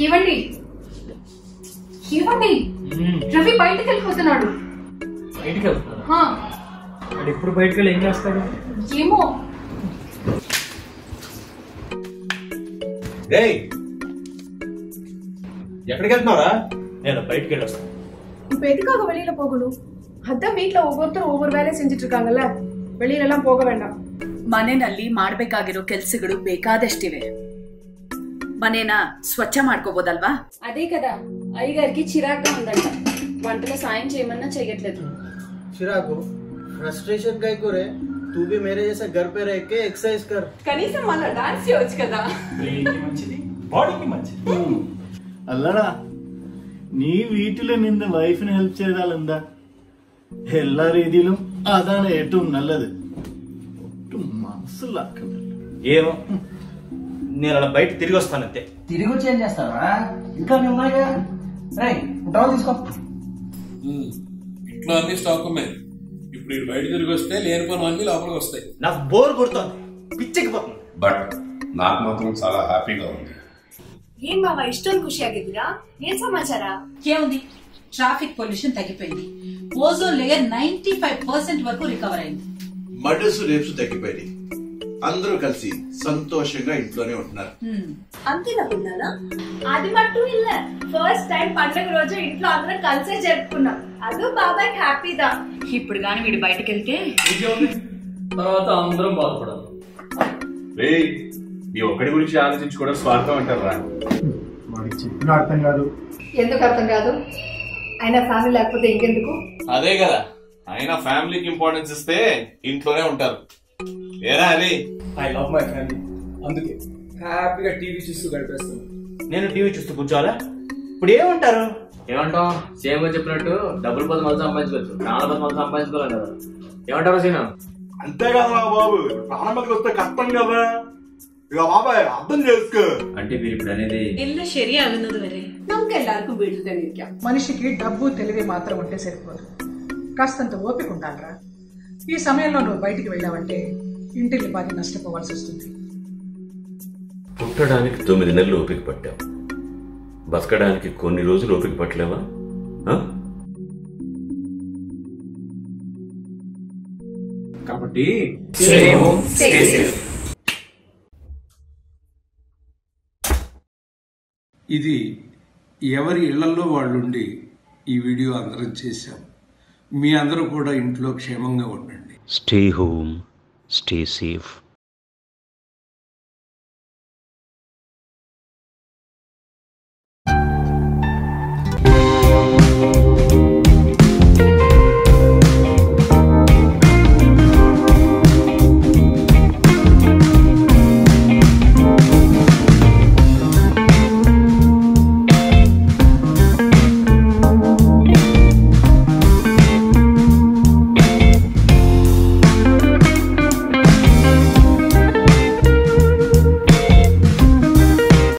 ఏవండి ఏవండి రవి బయటికి వెళ్ళిపోతున్నాడు బయటికి వెళ్తున్నా హా, వాడు ఎప్పుడు బయటికి వెళ్ళి ఏం చేస్తాడు ఏమో டேய் எక్కడికి వెళ్తున్నారా నేను బయటికి వెళ్ళొస్తాను இப்ப எதுக்காக வெளியில போகணும் அதான் வீட்ல ஒவ்வொருத்தரும் ஒவ்வொரு வேலையை செஞ்சுட்டு இருக்காங்கல்ல வெளியில எல்லாம் போக வேண்டாம் ಮನೆಯಲ್ಲಿ ಮಾಡ್ಬೇಕಾಗಿರೋ ಕೆಲ್ಸಗಳು ಬೇಕಾದಷ್ಟಿವೆ ಮನೇನ ಸ್ವಚ್ಛ ಮಾಡ್ಕೋಬೋದಲ್ವಾ అదే కదా అయ్యగారికి చిరాగ్గా ఉందంట వంటలో సాయం చేయమన్నా చెయ్యట్లేదు चिरागो फ्रस्ट्रेशन काय को रे तू भी मेरे जैसा घर पे रह के एक्सरसाइज कर కనీసం మన డాన్స్ చేయొచ్చు కదా బ్రెయిన్కి మంచిది బాడీకి మంచిది അല്ലടാ നീ വീട്ടിൽ നിന്ന് വൈഫിന് ഹെൽപ്പ് ചെയ്താൽ എന്താ എല്ലാ രീതിയിലും അതാണ് ഏറ്റവും നല്ലത് ഒട്ടും മനസ്സിലാക്കുന്നില്ല ఏమో నేను అలా బయట తిరిగి వస్తానంతే తిరిగి వచ్చి ఏం చేస్తావా ఇంకా మీ ఉన్నాయిగా రే టవల్ తీసుకో ఇంట్లో అన్ని స్టాక్ ఉన్నాయి ఇప్పుడు ఇటు బయట తిరిగి వస్తే లేని పనులు అన్ని లోపలికి వస్తాయి నాకు బోర్ కొడుతోంది పిచ్చెక్కిపోతుంది బట్ నాకు మాత్రం చాలా హ్యాపీగా ఉంది ఏం బాబా ఇష్టం ఖుషి ಆಗಿದ್ದೀರಾ ಏನ್ ಸಮಾಚಾರ ఏముంది ట్రాఫిక్ పొల్యూషన్ తగ్గిపోయింది ozone layer ninety five percent వరకు రికవర్ అయింది మర్డర్స్ రేప్స్ తగ్గిపోయినాయి అందరూ కలిసి సంతోషంగా ఇంట్లోనే ఉంటున్నారు అంతేనా పిల్లలా అది మట్టు ఇల్ల ఫస్ట్ టైం పండుగ రోజు ఇంట్లో అందరం కలిసే జరుపుకున్నాం అదో బాబాయ్ హ్యాపీదా ఇప్పుడు గాని వీడు బయటకు వెళ్తే తర్వాత అందరం బాధపడాలి రే నీ ఒక్కడి గురించి ఆలోచించుకోవడం స్వార్థం అంటారా వాడికి చెప్పిన అర్థం కాదు ఎందుకు అర్థం కాదు అయినా ఫ్యామిలీ లేకపోతే ఇంకెందుకు అదే కదా అయినా ఫ్యామిలీకి ఇంపార్టెన్స్ ఇస్తే ఇంట్లోనే ఉంటారు ఏరా Ali I love my family అందుకే హ్యాపీగా టీవీ చూస్తూ గడిపేస్తాను నేను టీవీ చూస్తూ కూర్చోవాలా ఇప్పుడు ఏమంటారు ఏమంటాం సేమ్ గా చెప్పినట్టు డబ్బులు పది మంది సంపాదించుకోవచ్చు నాలుగు పది మంది సంపాదించుకోలేం కదా ఏమంటారు సీను అంతే కదా బాబు ప్రాణాలకు వస్తే కష్టం కదా ఇక బాబాయ్ అర్థం చేసుకో అంటే మీరు ఇప్పుడు అనేది ಎಲ್ಲ ശരിയാകുന്നത് വരെ నమ్మకెళ్ళారు వీడు తెలియక మనిషికి డబ్బు తెలివి మాత్రం ఉంటే సరిపోదు కాస్తంత ఓపిక ఉండాలిరా ఈ సమయంలో నువ్వు బయటికి వెళ్ళావంటే ఇంటిని బాగా నష్టపోవాల్సి వస్తుంది పుట్టడానికి తొమ్మిది నెలలు ఓపిక పట్టావు బతకడానికి కొన్ని రోజులు ఓపిక పట్టలేవా ఆ? కాబట్టి ఇది ఎవరి ఇళ్లలో వాళ్ళుండి ఈ వీడియో అందరం చేశాం మీ అందరూ కూడా ఇంట్లో క్షేమంగా ఉండండి Stay home, stay safe.